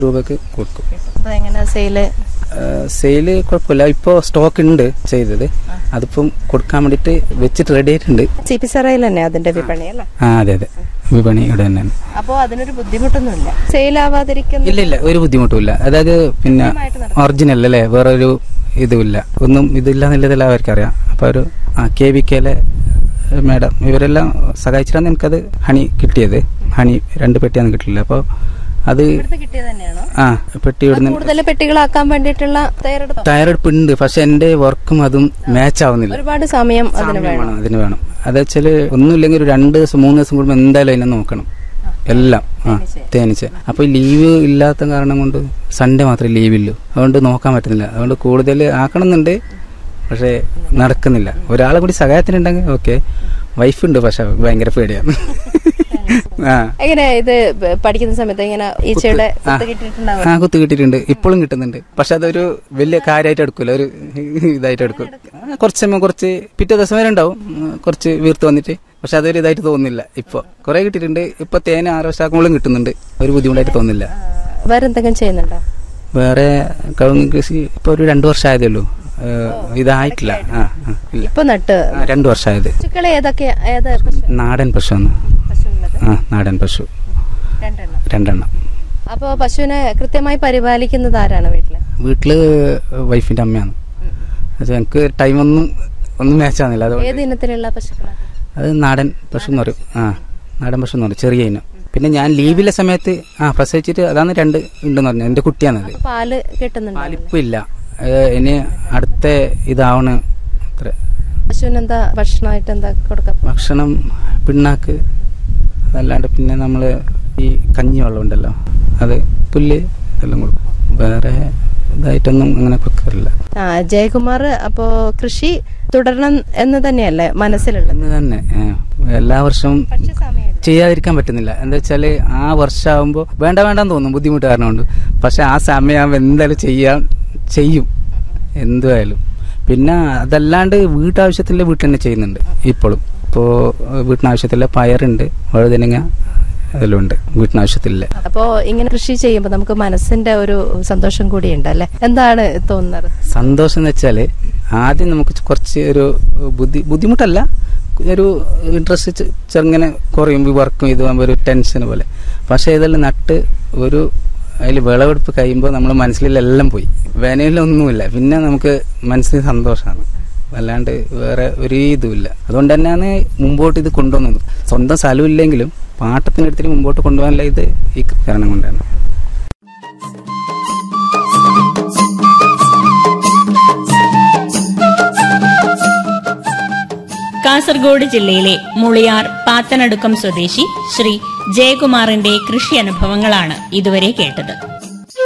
രൂപക്ക് കൊടുക്കും അപ്പൊ എങ്ങനെ സെയില് സെയില് കുഴപ്പമില്ല ഇപ്പോൾ സ്റ്റോക്ക് ഉണ്ട് ചെയ്തത് അതിപ്പം കൊടുക്കാൻ വേണ്ടിയിട്ട് വെച്ചിട്ട് റെഡി ആയിട്ടുണ്ട് സി പി സറയിൽ തന്നെ അതിന്റെ വിപണി അല്ലേ ആ അതെ അതെ വിപണി ഇവിടെ തന്നെയാണ് അപ്പോ അതിനൊരു ബുദ്ധിമുട്ടൊന്നുമില്ല സെയിൽ ആവാതിരിക്കുന്ന ഇല്ല ഇല്ല ഒരു ബുദ്ധിമുട്ടുമില്ല അതായത് പിന്നെ ഒറിജിനൽ അല്ലേ വേറെ ഒരു ഇതുമില്ല ഒന്നും ഇതില്ല എന്നുള്ളതെല്ലാം അവർക്കറിയാം അപ്പോൾ ഒരു ആ കെ വി കെയിലെ മാഡം ഇവരെല്ലാം സഹായിച്ചിട്ടാണ് എനിക്കത് ഹണി കിട്ടിയത് ഹണി രണ്ട് പെട്ടിയാണ് കിട്ടില്ല അപ്പോൾ അത് ഇവിടുന്ന് കിട്ടിയത് തന്നെയാണോ ആ പെട്ടി ഇവിടുന്ന് കൂടുതൽ പെട്ടികളാക്കാൻ വേണ്ടിയിട്ടുള്ള തയ്യാറെടുപ്പ് തയ്യാറെടുപ്പ് ഉണ്ട് പക്ഷെ എൻ്റെ വർക്കും അതും മാച്ച് ആവുന്നില്ല ഒരുപാട് സമയം അതിന് സമയം വേണം വേണം അതിന് വേണം അത് വെച്ചാല് ഒന്നുമില്ലെങ്കിൽ ഒരു രണ്ട് ദിവസം മൂന്ന് ദിവസം കൂടുമ്പോൾ എന്തായാലും അതിനെ നോക്കണം എല്ലാം ആ തേനീച്ച അപ്പൊ ലീവ് ഇല്ലാത്ത കാരണം കൊണ്ട് സൺഡേ മാത്രമേ ലീവില്ലൂ അതുകൊണ്ട് നോക്കാൻ പറ്റുന്നില്ല അതുകൊണ്ട് കൂടുതൽ ആക്കണമെന്നുണ്ട് പക്ഷേ നടക്കുന്നില്ല ഒരാളെ കൂടി സഹായത്തിനുണ്ടെങ്കിൽ ഓക്കെ വൈഫുണ്ട് പക്ഷെ ഭയങ്കര പേടിയാണ് ആ എങ്ങനെ ഇത് ബ- പഠിക്കുന്ന സമയത്ത് ഇങ്ങനെ ഈച്ചയുടെ കുത്ത് കിട്ടിയിട്ടുണ്ടാവും ആ കുത്ത് കിട്ടിയിട്ടുണ്ട് ഇപ്പോഴും കിട്ടുന്നുണ്ട് പക്ഷെ അതൊരു വലിയ കാര്യമായിട്ട് എടുക്കൂല ഒരു ഇതായിട്ട് എടുക്കും ആ, കുറച്ച് സമയം കുറച്ച് പിറ്റേ ദിവസം വരെ ഉണ്ടാവും ഉം, കുറച്ച് വീർത്ത് വന്നിട്ട് പക്ഷെ അതൊരു ഇതായിട്ട് തോന്നുന്നില്ല ഇപ്പൊ കുറെ കിട്ടിയിട്ടുണ്ട് ഇപ്പൊ തേന ആറ് വർഷമാക്കുമ്പോഴും കിട്ടുന്നുണ്ട് ഒരു ബുദ്ധിമുട്ടായിട്ട് തോന്നുന്നില്ല വേറെ എന്തെങ്കിലും ചെയ്യുന്നുണ്ടോ വേറെ കവുങ്ങ് കൃഷി ഇപ്പൊ ഒരു രണ്ടു വർഷം ആയതേ ഉള്ളൂ ഏഹ്, ഇതായിട്ടില്ല ആ ആ, ഇല്ല ഇപ്പൊ നട്ട് ആ, രണ്ടു വർഷമായത് പശുക്കളെ ഏതൊക്കെ ഏത് പശു നാടൻ പശു ആണ് പശുവുള്ളത് ആ നാടൻ പശു രണ്ടെണ്ണം രണ്ടെണ്ണം അപ്പൊ പശുവിനെ കൃത്യമായി പരിപാലിക്കുന്നത് ആരാണ് വീട്ടില് വീട്ടില് വൈഫിന്റെ അമ്മയാണ് പക്ഷെ എനിക്ക് ടൈമൊന്നും ഒന്നും മാച്ചാകുന്നില്ല അതുകൊണ്ട് ഏത് ഇനത്തിലുള്ള പശുക്കളാണ് അത് നാടൻ പശു എന്ന് പറയും ആ നാടൻ പശു എന്ന് പറയും ചെറിയ ഇനം പിന്നെ ഞാൻ ലീവിലെ സമയത്ത് ആ പ്രസവിച്ചിട്ട് അതാണ് രണ്ട് ഉണ്ടെന്ന് പറഞ്ഞു എൻ്റെ കുട്ടിയാണത് അപ്പൊ പാല് കിട്ടുന്നുണ്ടോ പാലിപ്പം ഇല്ല ഏ, ഇനി അടുത്ത ഇതാവണ് അത്ര പശുവിന് എന്താ ഭക്ഷണമായിട്ട് എന്താ കൊടുക്കാം ഭക്ഷണം പിണ്ണാക്ക് അതല്ലാണ്ട് പിന്നെ നമ്മൾ ഈ കഞ്ഞി വെള്ളം ഉണ്ടല്ലോ അത് പുല്ല് ഇതെല്ലാം കൊടുക്കും വേറെ ഇതായിട്ടൊന്നും അങ്ങനെ കൊടുക്കാറില്ല ആ ജയകുമാർ അപ്പോ കൃഷി തുടരണം എന്ന് തന്നെയല്ലേ മനസ്സിലുള്ളത് എന്ന് തന്നെ ഏ, എല്ലാ വർഷവും പക്ഷെ സമയം ചെയ്യാതിരിക്കാൻ പറ്റുന്നില്ല എന്താ വെച്ചാല് ആ വർഷമാകുമ്പോൾ വേണ്ട വേണ്ടെന്ന് തോന്നും ബുദ്ധിമുട്ട് കാരണം കൊണ്ട് പക്ഷെ ആ സമയമാകുമ്പോൾ എന്തായാലും ചെയ്യാൻ ചെയ്യും എന്തായാലും പിന്നെ അതല്ലാണ്ട് വീട്ടാവശ്യത്തിലെ വീട്ടിൽ തന്നെ ചെയ്യുന്നുണ്ട് ഇപ്പോഴും ഇപ്പോൾ വീട്ടിനാവശ്യത്തിലെ പയറുണ്ട് വഴുതനങ്ങ അതെല്ലാം ഉണ്ട് വീട്ടിനാവശ്യത്തിലെ അപ്പോ ഇങ്ങനെ കൃഷി ചെയ്യുമ്പോൾ നമുക്ക് മനസ്സിന്റെ ഒരു സന്തോഷം കൂടിയുണ്ട് അല്ലെ എന്താണ് തോന്നുന്നത് സന്തോഷം എന്ന് വെച്ചാല് ആദ്യം നമുക്ക് കുറച്ച് ഒരു ബുദ്ധി ബുദ്ധിമുട്ടല്ല ഒരു ഇൻട്രസ്റ്റ് ചെറുങ്ങനെ കുറയും ഈ വർക്കും ഇതുമാകുമ്പോൾ ഒരു ടെൻഷൻ പോലെ പക്ഷേ ഇതെല്ലാം നട്ട് ഒരു അതിൽ വിളവെടുപ്പ് കഴിയുമ്പോൾ നമ്മൾ മനസ്സിലെല്ലാം പോയി വേനയിലൊന്നുമില്ല പിന്നെ നമുക്ക് മനസ്സിന് സന്തോഷമാണ് അല്ലാണ്ട് വേറെ ഒരു ഇതുമില്ല അതുകൊണ്ട് തന്നെയാണ് മുമ്പോട്ട് ഇത് കൊണ്ടുവന്നത് സ്വന്തം സ്ഥലമില്ലെങ്കിലും പാട്ടത്തിനെടുത്തിട്ട് മുമ്പോട്ട് കൊണ്ടുപോകാനുള്ള ഇത് ഈ കാരണം കൊണ്ടാണ് കാസർഗോഡ് ജില്ലയിലെ മുളിയാർ പാത്തനടുക്കം സ്വദേശി ശ്രീ ജയകുമാറിന്റെ കൃഷി അനുഭവങ്ങളാണ് ഇതുവരെ കേട്ടത്